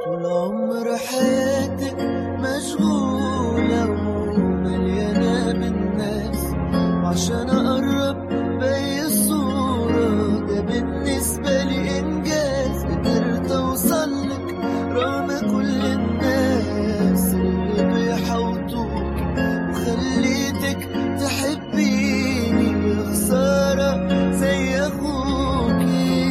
طول عمر حياتك مشغولة ومليانة بالناس وعشان أقرب بأي الصورة ده بالنسبة لي إنجاز قدرت أوصلك رغم كل الناس اللي بيحوطوك وخليتك تحبيني يا خسارة زي أخوكي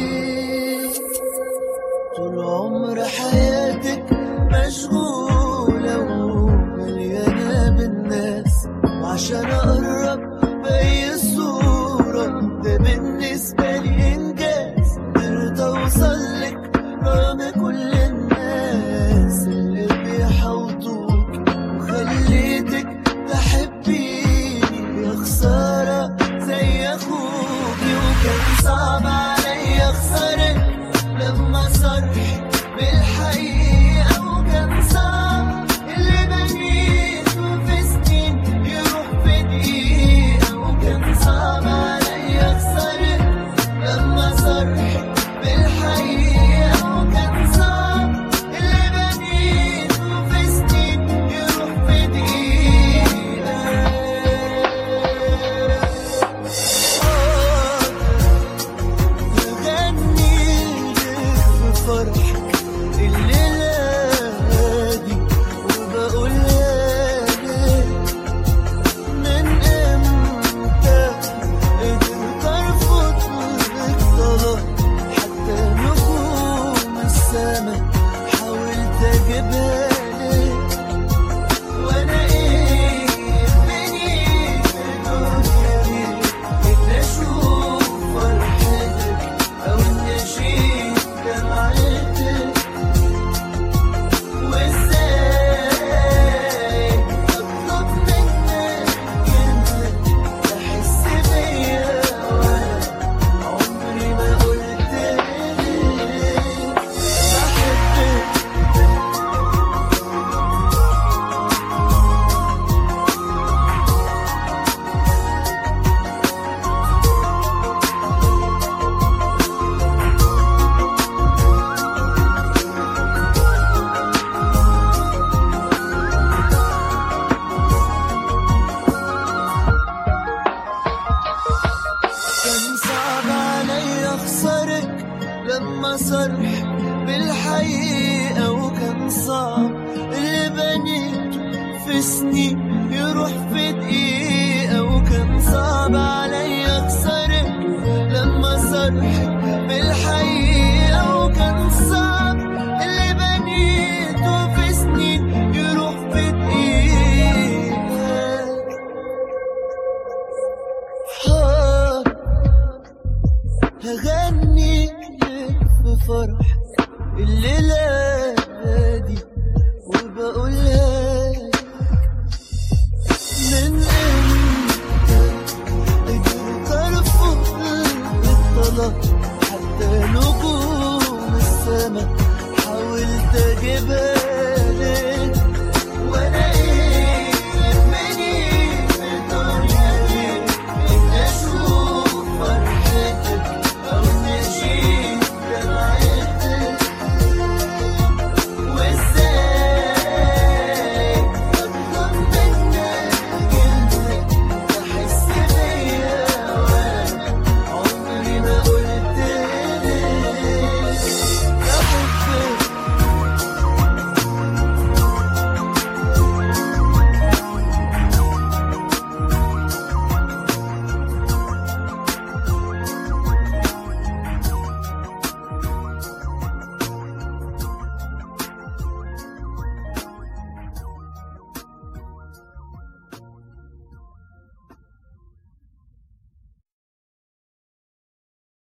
طول عمر حياتك مشغولة ومليانة بالناس وعشان أقرب بأي صورة ده بالنسبة لي إنجاز قدرت أوصلك رغم كل الناس اللي بيحوطوك وخليتك تحبيني يا خسارة زي أخوكي وكان صعب عليا أخسرك لما صرح بالحقيقة وكان صعب اللي بنيته في سنين يروح في دقيقة وكان صعب عليا أخسرك لما صرح بالحقيقة وكان صعب اللي بنيته في سنين يروح في دقيقة غني في فرحك الليلة دي وبقولها لك من امتى قدرت ارفض لك طلب حتى نجوم السما حاولت اجيبها لك وانا ايه بني الدنيا دي اشوف فرحتك او اني اشيل دمعتك وازاي اطلب منك كلمة تحس بيا وانا عمري ما قلت لك بحبك كان صعب علي اخسرك لما صرح بالحقيقة وكان صعب اللي بنيته في سنين يروح في دقيقة وكان صعب علي اخسرك لما صرح بالحقيقة وكان صعب اللي بنيته في سنين يروح في دقيقة حار هغني لك في فرحك الليلة دي وبقولها لك من امتى قدرت ارفض الطلب حتى نجوم السما حاولت اجيبها